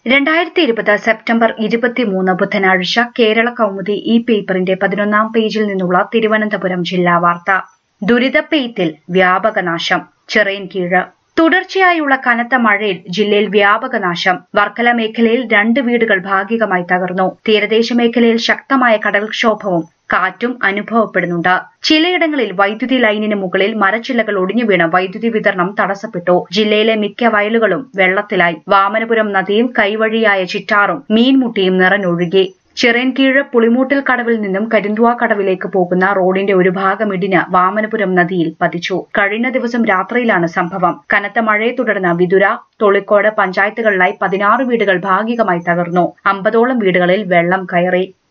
രണ്ടായിരത്തി ഇരുപത് സെപ്റ്റംബർ ഇരുപത്തിമൂന്ന് ബുധനാഴ്ച കേരള കൗമുദി ഈ പേപ്പറിന്റെ പതിനൊന്നാം പേജിൽ നിന്നുള്ള തിരുവനന്തപുരം ജില്ലാ വാർത്ത ദുരിതപ്പെയ്ത്തിൽ വ്യാപക നാശം ചിറയൻകീഴ് തുടർച്ചയായുള്ള കനത്ത മഴയിൽ ജില്ലയിൽ വ്യാപക നാശം വർക്കല മേഖലയിൽ രണ്ട് വീടുകൾ ഭാഗികമായി തകർന്നു തീരദേശ മേഖലയിൽ ശക്തമായ കടൽക്ഷോഭവും കാറ്റും അനുഭവപ്പെടുന്നുണ്ട് ചിലയിടങ്ങളിൽ വൈദ്യുതി ലൈനിന് മുകളിൽ മരച്ചില്ലകൾ ഒടിഞ്ഞു വീണ് വൈദ്യുതി വിതരണം തടസ്സപ്പെട്ടു ജില്ലയിലെ മിക്ക വയലുകളും വെള്ളത്തിലായി വാമനപുരം നദിയും കൈവഴിയായ ചിറ്റാറും മീൻമുട്ടിയും നിറഞ്ഞൊഴുകി ചിറയൻകീഴ് പുളിമൂട്ടിൽ കടവിൽ നിന്നും കരിന്തുവ കടവിലേക്ക് പോകുന്ന റോഡിന്റെ ഒരു ഭാഗം ഇടിഞ്ഞ് വാമനപുരം നദിയിൽ പതിച്ചു കഴിഞ്ഞ ദിവസം രാത്രിയിലാണ് സംഭവം കനത്ത മഴയെ തുടർന്ന് വിതുര തൊളിക്കോട് പഞ്ചായത്തുകളിലായി പതിനാറ് വീടുകൾ ഭാഗികമായി തകർന്നു അമ്പതോളം വീടുകളിൽ വെള്ളം കയറി